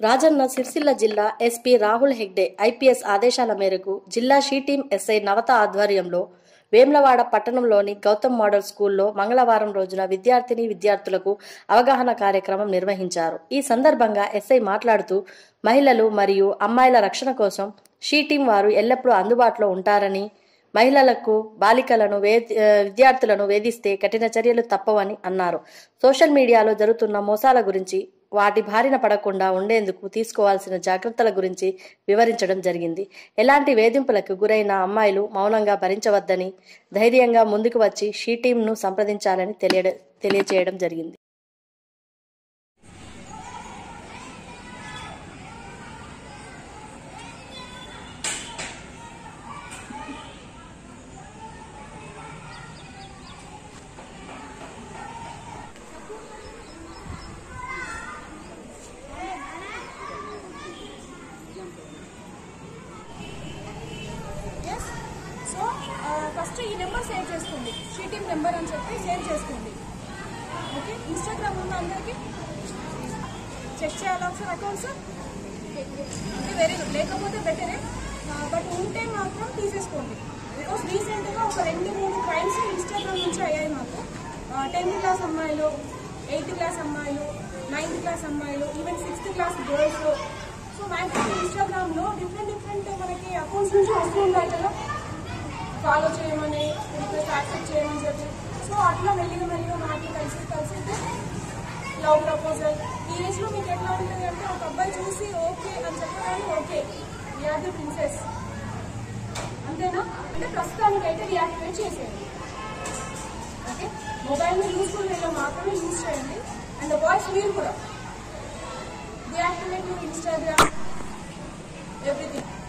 రాజన్న సిరిసిల్ల జిల్లా SP Rahul Hegde IPS ఆదేశాల మేరకు జిల్లా షీ టీం ఎస్ఐ నవత ఆధ్వర్యంలో వేమ్లవాడ పట్టణంలోని గౌతమ్ మోడల్ స్కూల్లో మంగళవారం రోజున విద్యార్థిని విద్యార్థులకు అవగాహన కార్యక్రమం నిర్వహించారు ఈ సందర్భంగా ఎస్ఐ మాట్లాడుతూ మహిళలు మరియు అమ్మాయిల రక్షణ కోసం షీ టీం వారు ఎల్లప్పుడూ అందుబాటులో ఉంటారని మహిళలకు బాలికలను వే ఆ, విద్యార్థులను వేధిస్తే కఠిన చర్యలు తప్పవని అన్నారు సోషల్ మీడియాలో జరుగుతున్న మోసాల గురించి వాటి బారిన పడకుండా ఉండేందుకు తీసుకోవాల్సిన జాగ్రత్తల గురించి వివరించడం జరిగింది ఎలాంటి వేధింపులకు గురైన అమ్మాయిలు మౌనంగా భరించవద్దని ధైర్యంగా ముందుకు వచ్చి షీ టీంను సంప్రదించాలని తెలియడ తెలియచేయడం జరిగింది ఎస్ సో ఫస్ట్ ఈ నెంబర్ సేవ్ చేసుకోండి షీటింగ్ నెంబర్ అని చెప్పి సేవ్ చేసుకోండి ఓకే ఇన్స్టాగ్రామ్ ఉన్న అందరికీ చెక్ చేయాలా ఒకసారి అకౌంట్స్ అంటే వెరీ గుడ్ లేకపోతే బెటరే బట్ ఉంటే మాత్రం తీసేసుకోండి బికాస్ రీసెంట్గా ఒక రెండు మూడు క్రైమ్స్ ఇన్స్టాగ్రామ్ నుంచి అయ్యాయి మాకు టెన్త్ క్లాస్ అమ్మాయిలు ఎయిత్ క్లాస్ అమ్మాయిలు నైన్త్ క్లాస్ అమ్మాయిలు even sixth class girls so maximum ఇన్స్టాగ్రామ్లో డిఫరెంట్ డిఫరెంట్ మనకి అకౌంట్స్ నుంచి వస్తూ ఉంటాయి కదా ఫాలో చేయమని రిక్వెస్ట్ యాక్సెప్ట్ చేయమని చెప్పి సో అట్లా మెల్లిగా మెల్లిగా మాటలు కలిసి కలిసి లవ్ ప్రపోజల్ ఈ ఏజ్ లో మీకు ఎట్లా ఉంటుంది అంటే ఒక అబ్బాయి చూసి ఓకే అని చెప్పగానే ఓకే వీఆర్ ది ప్రిన్సెస్ అంతేనా అంటే ప్రస్తుతానికి అయితే డియాక్టివేట్ చేసేయండి ఓకే మొబైల్ని యూస్ఫుల్ వేలో మాత్రమే యూజ్ చేయండి అండ్ బాయ్స్ మీరు కూడా డియాక్టివేట్ యూర్ ఇన్స్టాగ్రామ్ ఎవ్రీథింగ్